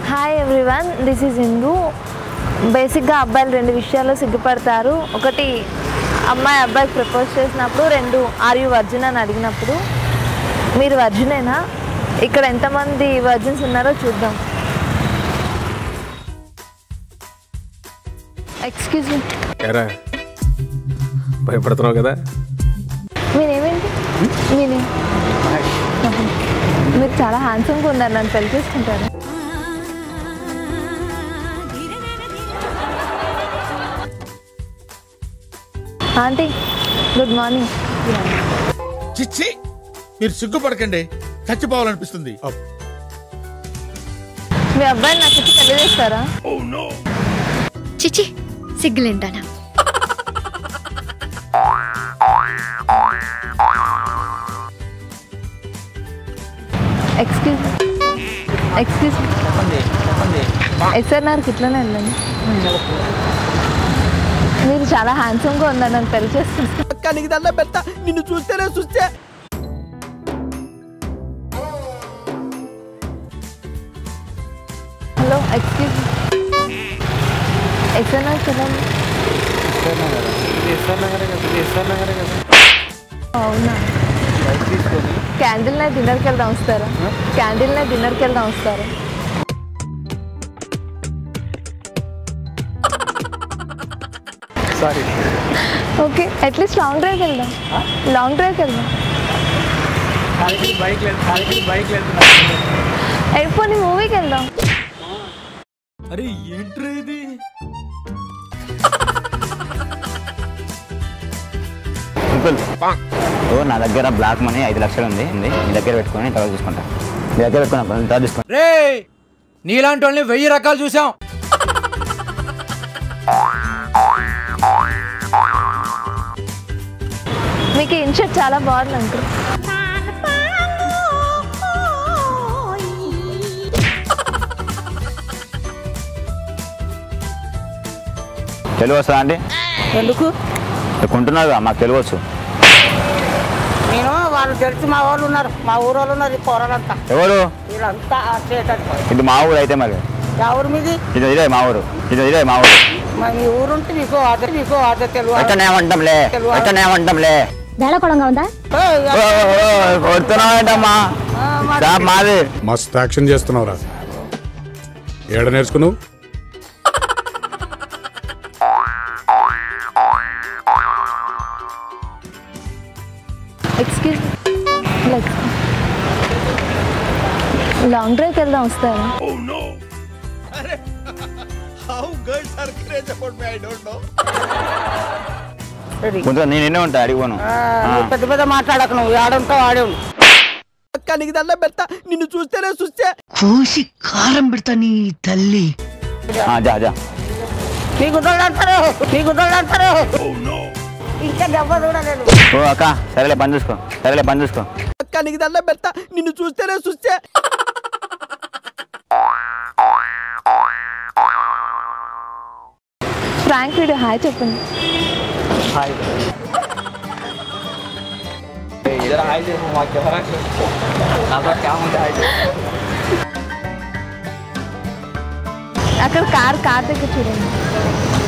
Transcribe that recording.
Hi everyone this is Indu బేసిక్గా అబ్బాయిలు రెండు విషయాల్లో సిగ్గుపడతారు ఒకటి అమ్మాయి అబ్బాయికి ప్రపోజ్ చేసినప్పుడు రెండు ఆర్ యూ వర్జిన్ అని అడిగినప్పుడు మీరు వర్జినేనా ఇక్కడ ఎంతమంది వర్జిన్స్ ఉన్నారో చూద్దాం ఎక్స్క్యూజ్ మీ ఎరా భయపడుతున్నావు కదా మీరేమేంటి మీనే మీరు చాలా హ్యాండ్సమ్గా ఉన్నారు నన్ను పెళ్లి చేసుకుంటారు ఆంటీ గుడ్ మార్నింగ్ చిచ్చి మీరు సిగ్గుపడకండి చచ్చిపోవాలనిపిస్తుంది మీ అబ్బాయిని నాకు ఇచ్చి పెళ్లి చేస్తారా చిచి సిగ్గులేందానా ఎక్స్క్యూజ్ ఎక్స్క్యూజ్ ఎస్ఆర్ఆర్కి ఇట్లనే వెళ్ళండి మీరు చాలా హ్యాండ్సమ్గా ఉన్నారు నన్ను పెళ్లి చేసుకుంటారు అక్క నీకు దండ పెడతా నిన్ను చూస్తేనే చూస్తే హలో ఎక్స్క్యూజ్ ఎస్ఆర్ఆర్కి వెళ్ళండి అవునా క్యాండిల్ నైట్ డిన్నర్కి వెళ్దాం వస్తారా క్యాండిల్ నైట్ డిన్నర్కి వెళ్దాం వస్తారా సారీ ఓకే అట్లీస్ట్ లాంగ్ డ్రైవ్కి వెళ్దాం లాంగ్ డ్రైవ్కి వెళ్దాం బైక్ లేదు బైక్ లేదు అయిపోయి మూవీకి వెళ్దాం అరే ఏంట్రా ఇది సింపుల్ ఓ నా దగ్గర బ్లాక్ మనీ ఐదు లక్షలు ఉంది ఉంది మీ దగ్గర పెట్టుకొని తర్వాత చూసుకుంటా మీ దగ్గర పెట్టుకున్నా తర్వాత చూసుకుంటా రే నీలాంటి వాళ్ళని వెయ్యి రకాలు చూసాం మీకు ఈ ఇన్షర్ట్ చాలా బాగుంది అంకుల్ తెలుగు వస్తుందా అండి ఎందుకు కొంటున్నారు మాకు తెలుగు వచ్చు నేను వాళ్ళు తెలిసి మా వాళ్ళు ఉన్నారు మా ఊరు వాళ్ళు ఉన్నారు ఈ పోరాలంతా ఎవరు వీళ్ళంతా చేయటానికి ఇది మా ఊరు అయితే మరి ఎవరు మీది ఇది ఇదే మా ఊరు ఇది ఇదే మా ఊరు మరి మీ ఊరు ఉంటే నీకు అదే నీకు అదే తెలుగు ఎక్కడ ఏమంటాంలే ఎక్కడ ఏమంటాంలే వేళకోళంగా ఉందా ఏయ్, కొడుతున్నావేంటమ్మా ఆ, మరి షాప్ మాది మస్తు యాక్షన్ చేస్తున్నావురా ఏడ నేర్చుకున్నావు ఎక్స్క్యూజ్ లైక్ లాంగ్ డ్రైవ్కి వెళ్దాం వస్తారా how girls are craze about me I don't know ready. కొంచెం నేను ఎన్నే ఉంటా అడిగిపోను ఆ, నువ్వు పెద్ద పెద్ద మాట్లాడక నువ్వు ఆడుంటావు ఆడే ఉండు అక్క నీకు దండ పెడతా నిన్ను చూస్తేనే చూస్తే కోసి కారం పెడతా నీ తల్లి ఆ, జా జా నీ గుడ్డోళ్ళు అంటారు నీ గుడ్డోళ్ళు అంటారు ఇంకా దెబ్బ చూడలేదు ఓ అక్క సరేలే పని చూసుకో సరేలే పని చూసుకో అక్క నీకు దండ పెడతా నిన్ను చూస్తేనే చూస్తే ఫ్రాంక్ వీడియో హాయ్ చెప్పండి అక్కడ కార్ కార్ దగ్గర చూడండి